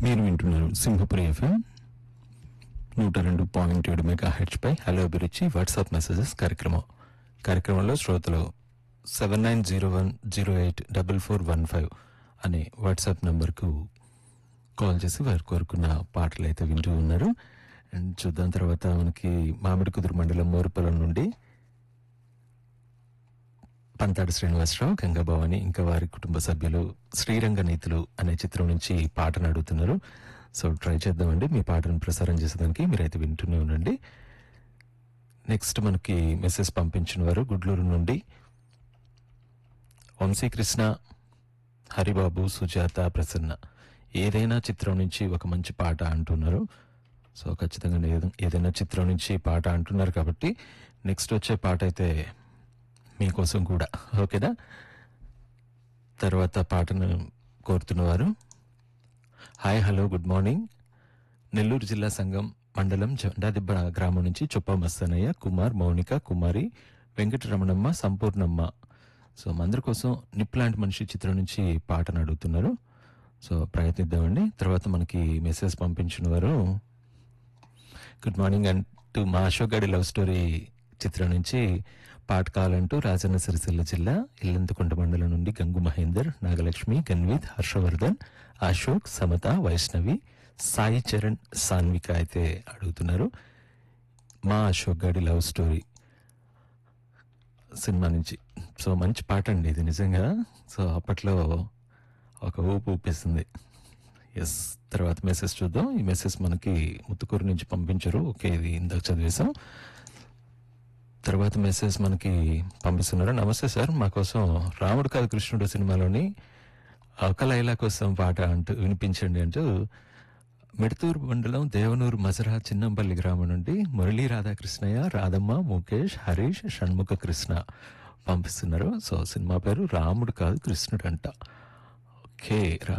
మీరు వింటున్నారు సింహపురి ఎఫ్ఎం నూట రెండు పాయింట్ ఏడు మెగా హెచ్ పై హలో అభిరుచి వాట్సాప్ మెసేజెస్ కార్యక్రమం కార్యక్రమంలో శ్రోతలు seven nine zero one zero eight double four one five అనే వాట్సాప్ నంబర్కు కాల్ చేసి వారు కోరుకున్న పాటలు అయితే వింటూ ఉన్నారు అండ్ చూద్దాం తర్వాత మనకి మామిడి కుదురు మండలం మోరుపొలం నుండి పంతాడు శ్రీనివాసరావు గంగాభవాని ఇంకా వారి కుటుంబ సభ్యులు శ్రీరంగ నీతులు అనే చిత్రం నుంచి ఈ పాటను అడుగుతున్నారు సో ట్రై చేద్దామండి మీ పాటను ప్రసారం చేసేదానికి మీరైతే వింటూనే ఉండండి నెక్స్ట్ మనకి మెసేజ్ పంపించిన వారు గుడ్లూరు నుండి వంశీకృష్ణ హరిబాబు సుజాత ప్రసన్న ఏదైనా చిత్రం నుంచి ఒక మంచి పాట అంటున్నారు సో ఖచ్చితంగా ఏద- ఏదైనా చిత్రం నుంచి పాట అంటున్నారు కాబట్టి నెక్స్ట్ వచ్చే పాట అయితే మీకోసం కూడా ఓకేనా తర్వాత పాటను కోరుతున్నవారు hi hello good morning Nellore జిల్లా సంఘం మండలం జెండాదిబ్బ గ్రామం నుంచి చొప్ప మస్తనయ్య కుమార్ మౌనిక కుమారి వెంకటరమణమ్మ సంపూర్ణమ్మ సో మందరి కోసం నిప్లాంటి మనిషి చిత్రం నుంచి పాటను అడుగుతున్నారు సో ప్రయత్నిద్దామండి తర్వాత మనకి మెసేజ్ పంపించిన వారు గుడ్ మార్నింగ్ అండ్ టు మా అశోక్ గడి లవ్ స్టోరీ చిత్రం నుంచి పాట కావాలంటూ రాజన్న సిరిసిల్ల జిల్లా ఇల్లంతకుంట మండలం నుండి గంగు మహేందర్ నాగలక్ష్మి గన్విత్ హర్షవర్ధన్ అశోక్ సమత వైష్ణవి సాయి చరణ్ సాన్విక అయితే అడుగుతున్నారు మా అశోక్ గడి లవ్ స్టోరీ సినిమా నుంచి సో మంచి పాట అండి ఇది నిజంగా సో అప్పట్లో ఒక ఊపు ఊపేస్తుంది ఎస్ తర్వాత మెసేజ్ చూద్దాం ఈ మెసేజ్ మనకి ముత్తుకూరు నుంచి పంపించరు ఓకే ఇది ఇందాక చదివేశాం తర్వాత మెసేజ్ మనకి పంపిస్తున్నారు నమస్తే సార్ మా కోసం రాముడు కాదు కృష్ణుడు సినిమాలోని ఒక లైలా కోసం పాట అంటూ వినిపించండి అంటూ మిడతూరు మండలం దేవనూరు మజరా చిన్నంపల్లి గ్రామం నుండి మురళీ రాధాకృష్ణయ్య రాధమ్మ ముఖేష్ హరీష్ షణ్ముఖ కృష్ణ పంపిస్తున్నారు సో సినిమా పేరు రాముడు కాదు కృష్ణుడు అంట ఓకే